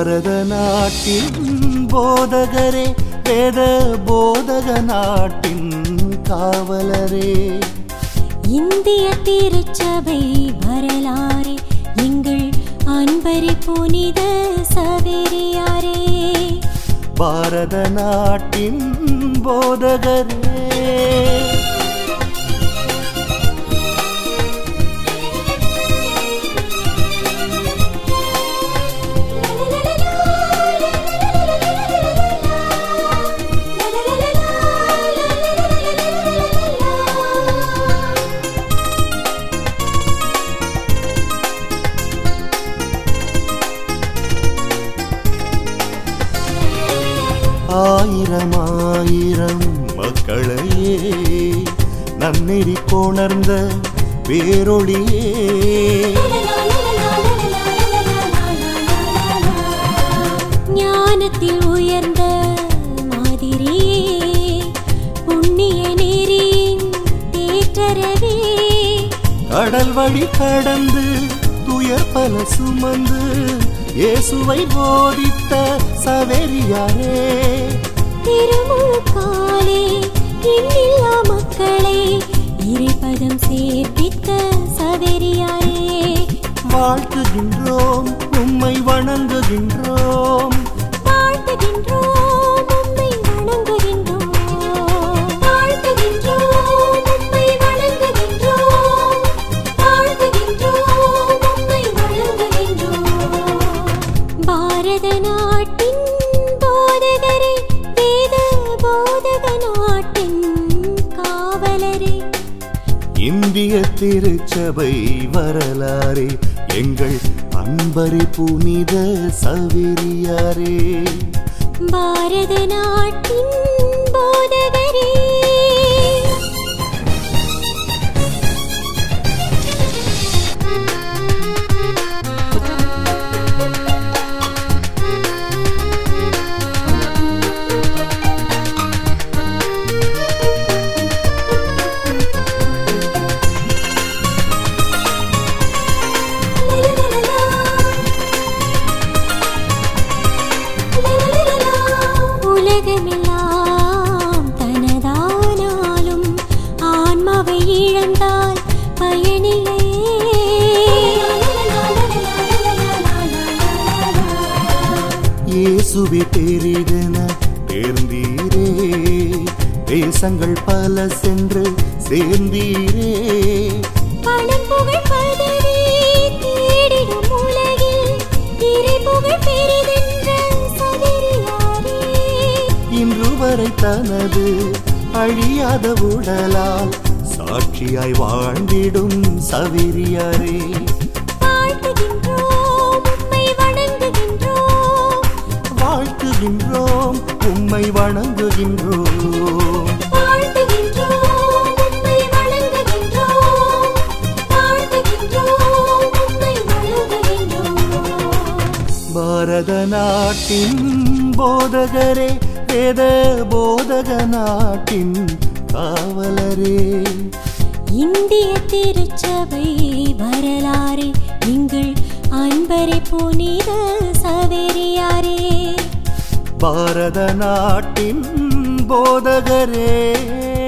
பாரத நாட்டின் போதகரே வேத போதக நாட்டின் காவலரே இந்திய திருச்சபை வரலாறு எங்கள் அன்பரி புனித சவேரியாரே பாரத நாட்டின் போதகரே ஆயிரம் ஆயிரம் மக்களையே நன்னெறி கொணர்ந்த பேரொளியே ஞானத்தில் உயர்ந்த மாதிரியே புண்ணிய நெறியின் தேற்றரவே கடல் வழி கடந்து துயர் பல சுமந்து இயேசுவை போதித்த சவேரியாரே திருமுழுக்காலே இன்னில்லா மக்களை இறைப்பதம் சேர்ப்பித்த சவேரியாரே வாழ்த்துகின்றோம் உம்மை வணங்குகின்றோம் வாழ்த்துகின்றோம் உம்மை வணங்குகின்றோம் வாழ்த்துகின்றோம் உம்மை வணங்குகின்றோம் வாழ்த்துகின்றோம் உம்மை வணங்குகின்றோம் பாரத நாட்டின் போதகரே வேத போதக நாட்டின் காவலரே இந்திய திருச்சபை வரலாறே எங்கள் அன்பரி புனித சவிரியாரே பாரத நாட்டின் போதகரே உலகமெல்லாம் தனதானாலும் ஆன்மாவை இழந்தால் பயனில்லையே இயேசுவி பெரிதென தேர்ந்தீரே தேசங்கள் பல சென்று சேர்ந்தீரே பணம் புகழ் பதவி தேடிடும் உலகில் இறை புகழ் பெரிதென்ற சதிரியாரே இன்று வரை தனது அழியாத உடலால் சாட்சியாய் வாழ்ந்திடும் சவிரியாரே வாழ்த்துகின்றோம் உம்மை வணங்குகின்றோம் வாழ்த்துகின்றோம் உம்மை வணங்குகின்றோம் வாழ்த்துகின்றோம் உம்மை வணங்குகின்றோம் வாழ்த்துகின்றோம் உம்மை வணங்குகின்றோம் பாரத நாட்டின் போதகரே வேத போதக நாட்டின் காவலரே இந்திய திருச்சபை வரலாறு எங்கள் அன்பரை புனித சவேரியாரே பாரத நாட்டின் போதகரே